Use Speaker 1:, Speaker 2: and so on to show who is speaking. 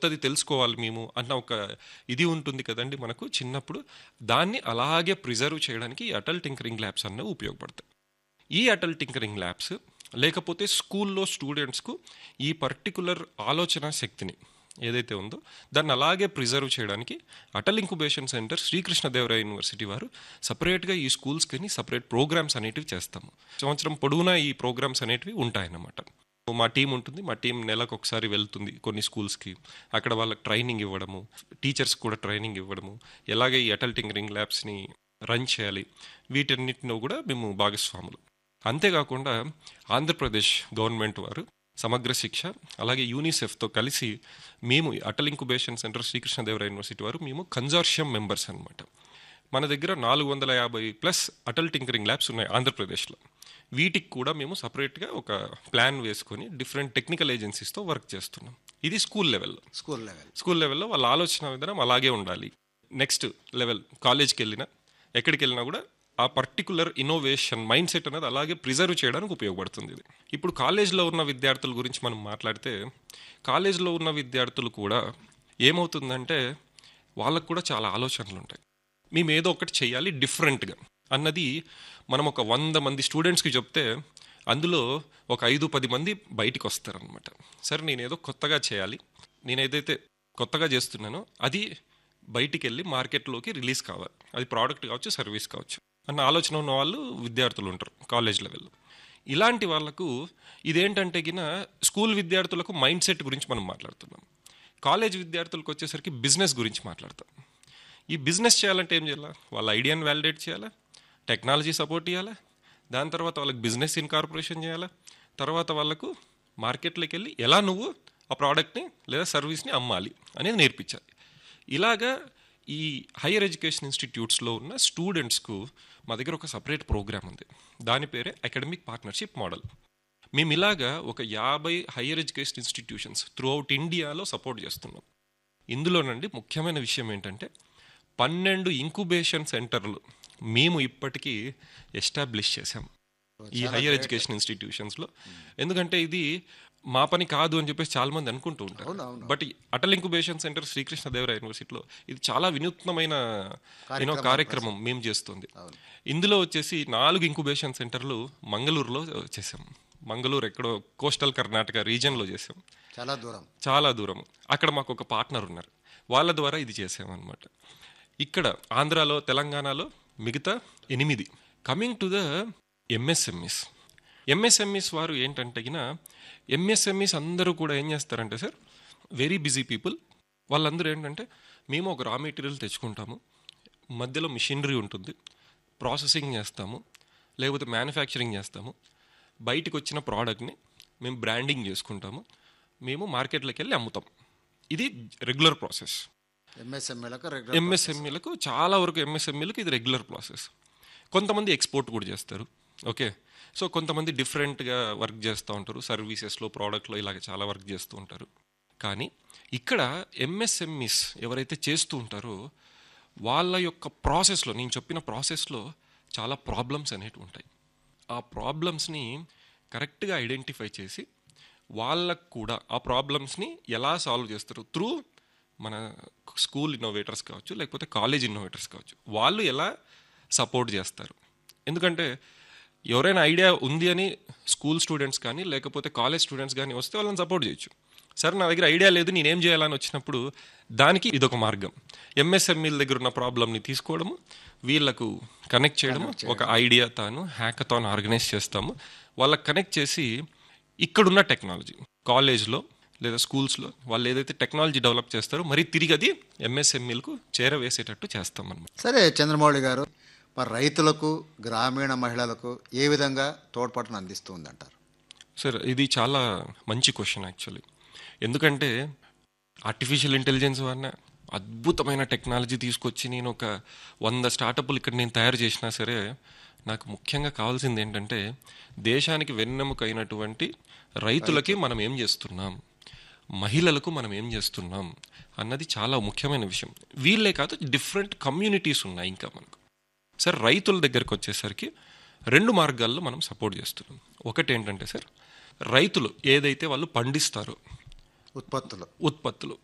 Speaker 1: కొత్తది తెలుసుకోవాలి మేము అన్న ఒక ఇది ఉంటుంది కదండి మనకు చిన్నప్పుడు దాన్ని అలాగే ప్రిజర్వ్ చేయడానికి ఈ అటల్ టింకరింగ్ ల్యాబ్స్ అన్నవి ఉపయోగపడతాయి ఈ అటల్ టింకరింగ్ ల్యాబ్స్ లేకపోతే స్కూల్లో స్టూడెంట్స్కు ఈ పర్టికులర్ ఆలోచన శక్తిని ఏదైతే ఉందో దాన్ని అలాగే ప్రిజర్వ్ చేయడానికి Atal incubation centre Sri Krishnadevaraya university వారు సపరేట్గా ఈ స్కూల్స్కి సపరేట్ ప్రోగ్రామ్స్ అనేటివి చేస్తాము సంవత్సరం పొడవునా ఈ ప్రోగ్రామ్స్ అనేటివి ఉంటాయన్నమాట మా టీం ఉంటుంది మా టీం నెలకు ఒకసారి వెళ్తుంది కొన్ని స్కూల్స్కి అక్కడ వాళ్ళకి ట్రైనింగ్ ఇవ్వడము టీచర్స్ కూడా ట్రైనింగ్ ఇవ్వడము ఎలాగే ఈ అటల్ టింకరింగ్ ల్యాబ్స్ని రన్ చేయాలి వీటన్నిటిలో కూడా మేము భాగస్వాములు అంతేకాకుండా ఆంధ్రప్రదేశ్ గవర్నమెంట్ వారు సమగ్ర శిక్ష అలాగే యూనిసెఫ్తో కలిసి మేము Atal incubation centre Sri Krishnadevaraya university వారు మేము కన్జార్షియం మెంబర్స్ అనమాట మన దగ్గర నాలుగు వందల యాభై ప్లస్ అటల్ టింకరింగ్ ల్యాబ్స్ ఉన్నాయి ఆంధ్రప్రదేశ్లో వీటికి కూడా మేము సపరేట్గా ఒక ప్లాన్ వేసుకొని డిఫరెంట్ టెక్నికల్ ఏజెన్సీస్తో వర్క్ చేస్తున్నాం ఇది స్కూల్ లెవెల్లో
Speaker 2: స్కూల్ లెవెల్
Speaker 1: స్కూల్ లెవెల్లో వాళ్ళ ఆలోచన విధానం అలాగే ఉండాలి నెక్స్ట్ లెవెల్ కాలేజ్కి వెళ్ళినా ఎక్కడికి వెళ్ళినా కూడా ఆ పర్టికులర్ ఇన్నోవేషన్ మైండ్ సెట్ అనేది అలాగే ప్రిజర్వ్ చేయడానికి ఉపయోగపడుతుంది ఇది ఇప్పుడు కాలేజ్లో ఉన్న విద్యార్థుల గురించి మనం మాట్లాడితే కాలేజ్లో ఉన్న విద్యార్థులు కూడా ఏమవుతుందంటే వాళ్ళకు కూడా చాలా ఆలోచనలు ఉంటాయి మేము ఏదో ఒకటి చేయాలి డిఫరెంట్గా అన్నది మనం ఒక వంద మంది స్టూడెంట్స్కి చెప్తే అందులో ఒక ఐదు పది మంది బయటికి వస్తారనమాట సరే నేను ఏదో కొత్తగా చేయాలి నేను ఏదైతే కొత్తగా చేస్తున్నానో అది బయటికి వెళ్ళి మార్కెట్లోకి రిలీజ్ కావాలి అది ప్రోడక్ట్ కావచ్చు సర్వీస్ కావచ్చు అన్న ఆలోచన ఉన్న వాళ్ళు విద్యార్థులు ఉంటారు కాలేజ్ లెవెల్లో ఇలాంటి వాళ్ళకు ఇదేంటంటే గిన స్కూల్ విద్యార్థులకు మైండ్ సెట్ గురించి మనం మాట్లాడుతున్నాం కాలేజ్ విద్యార్థులకు వచ్చేసరికి బిజినెస్ గురించి మాట్లాడతాం ఈ బిజినెస్ చేయాలంటే ఏం చేయాలా వాళ్ళ ఐడియాని వ్యాలిడేట్ చేయాలా టెక్నాలజీ సపోర్ట్ ఇవ్వాలా దాని తర్వాత వాళ్ళకి బిజినెస్ ఇన్కార్పొరేషన్ చేయాలా తర్వాత వాళ్ళకు మార్కెట్లోకి వెళ్ళి ఎలా నువ్వు ఆ ప్రోడక్ట్ని లేదా సర్వీస్ని అమ్మాలి అనేది నేర్పించాలి ఇలాగా ఈ హైయర్ ఎడ్యుకేషన్ ఇన్స్టిట్యూట్స్లో ఉన్న స్టూడెంట్స్కు మా దగ్గర ఒక సపరేట్ ప్రోగ్రామ్ ఉంది దాని పేరే అకాడమిక్ పార్ట్నర్షిప్ మోడల్ మేము ఇలాగా ఒక యాభై higher education institutions throughout ఇండియాలో సపోర్ట్ చేస్తున్నాం ఇందులోనండి ముఖ్యమైన విషయం ఏంటంటే పన్నెండు ఇంక్యుబేషన్ సెంటర్లు మేము ఇప్పటికీ ఎస్టాబ్లిష్ చేసాం ఈ హైయర్ ఎడ్యుకేషన్ ఇన్స్టిట్యూషన్స్లో ఎందుకంటే ఇది మా పని కాదు అని చెప్పేసి చాలా మంది అనుకుంటూ ఉంటారు బట్ ఈ అటల్ ఇంక్యుబేషన్ సెంటర్ శ్రీకృష్ణదేవరాయ యూనివర్సిటీలో ఇది చాలా వినూత్నమైన యూనో కార్యక్రమం మేము చేస్తుంది ఇందులో వచ్చేసి నాలుగు ఇంక్యుబేషన్ సెంటర్లు మంగళూరులో చేసాం మంగళూరు ఎక్కడో కోస్టల్ కర్ణాటక రీజియన్లో చేసాం
Speaker 2: చాలా దూరం
Speaker 1: చాలా దూరం అక్కడ మాకు ఒక పార్ట్నర్ ఉన్నారు వాళ్ళ ద్వారా ఇది చేసామన్నమాట ఇక్కడ ఆంధ్రాలో తెలంగాణలో మిగతా ఎనిమిది coming to the MSMEs MSMEs వారు ఏంటంటే గిన ఎంఎస్ఎంఎస్ అందరూ కూడా ఏం చేస్తారంటే సార్ వెరీ బిజీ పీపుల్ వాళ్ళందరూ ఏంటంటే మేము ఒక రా మెటీరియల్ తెచ్చుకుంటాము మధ్యలో మిషనరీ ఉంటుంది ప్రాసెసింగ్ చేస్తాము లేకపోతే మ్యానుఫ్యాక్చరింగ్ చేస్తాము బయటికి వచ్చిన ప్రోడక్ట్ని మేము బ్రాండింగ్ చేసుకుంటాము మేము మార్కెట్లోకి వెళ్ళి అమ్ముతాం ఇది రెగ్యులర్ ప్రాసెస్
Speaker 2: ఎంఎస్ఎంఏలకు రెగ్యులర్
Speaker 1: ఎంఎస్ఎంఈలకు చాలా వరకు ఎంఎస్ఎంఈలకు ఇది రెగ్యులర్ ప్రాసెస్ కొంతమంది ఎక్స్పోర్ట్ కూడా చేస్తారు ఓకే సో కొంతమంది డిఫరెంట్గా వర్క్ చేస్తూ ఉంటారు సర్వీసెస్లో ప్రోడక్ట్లో ఇలాగ చాలా వర్క్ చేస్తూ ఉంటారు కానీ ఇక్కడ ఎంఎస్ఎంఈస్ ఎవరైతే చేస్తూ ఉంటారో వాళ్ళ యొక్క ప్రాసెస్లో నేను చెప్పిన ప్రాసెస్లో చాలా ప్రాబ్లమ్స్ అనేవి ఉంటాయి ఆ ప్రాబ్లమ్స్ని కరెక్ట్గా ఐడెంటిఫై చేసి వాళ్ళకు కూడా ఆ ప్రాబ్లమ్స్ని ఎలా సాల్వ్ చేస్తారు త్రూ మన స్కూల్ ఇన్నోవేటర్స్ కావచ్చు లేకపోతే కాలేజ్ ఇన్నోవేటర్స్ కావచ్చు వాళ్ళు ఎలా సపోర్ట్ చేస్తారు ఎందుకంటే ఎవరైనా ఐడియా ఉంది అని స్కూల్ స్టూడెంట్స్ కానీ లేకపోతే కాలేజ్ స్టూడెంట్స్ కానీ వస్తే వాళ్ళని సపోర్ట్ చేయొచ్చు సరే నా దగ్గర ఐడియా లేదు నేనేం చేయాలని వచ్చినప్పుడు దానికి ఇదొక మార్గం ఎంఎస్ఎంఈల దగ్గర ఉన్న ప్రాబ్లమ్ని తీసుకోవడము వీళ్ళకు కనెక్ట్ చేయడము ఒక ఐడియా తాను హ్యాకథాన్ ఆర్గనైజ్ చేస్తాము వాళ్ళకి కనెక్ట్ చేసి ఇక్కడున్న టెక్నాలజీ కాలేజ్లో లేదా స్కూల్స్లో వాళ్ళు ఏదైతే టెక్నాలజీ డెవలప్ చేస్తారో మరి తిరిగి అది ఎంఎస్ఎంఈలకు చేరవేసేటట్టు చేస్తాం అనమాట
Speaker 2: సరే చంద్రమౌళి గారు మరి రైతులకు గ్రామీణ మహిళలకు ఏ విధంగా తోడ్పాటును అందిస్తూ ఉందంటారు
Speaker 1: సార్ ఇది చాలా మంచి క్వశ్చన్ యాక్చువల్లీ ఎందుకంటే ఆర్టిఫిషియల్ ఇంటెలిజెన్స్ వల్ల అద్భుతమైన టెక్నాలజీ తీసుకొచ్చి నేను ఒక వంద స్టార్టప్లు ఇక్కడ నేను తయారు చేసినా సరే నాకు ముఖ్యంగా కావాల్సింది ఏంటంటే దేశానికి వెన్నెముక అయినటువంటి రైతులకి మనం ఏం చేస్తున్నాం మహిళలకు మనం ఏం చేస్తున్నాం అన్నది చాలా ముఖ్యమైన విషయం వీళ్ళే కాదు డిఫరెంట్ కమ్యూనిటీస్ ఉన్నాయి ఇంకా మనకు సార్ రైతుల దగ్గరకు వచ్చేసరికి రెండు మార్గాల్లో మనం సపోర్ట్ చేస్తున్నాం ఒకటి ఏంటంటే సార్ రైతులు ఏదైతే వాళ్ళు పండిస్తారో
Speaker 2: ఉత్పత్తులు
Speaker 1: ఉత్పత్తులు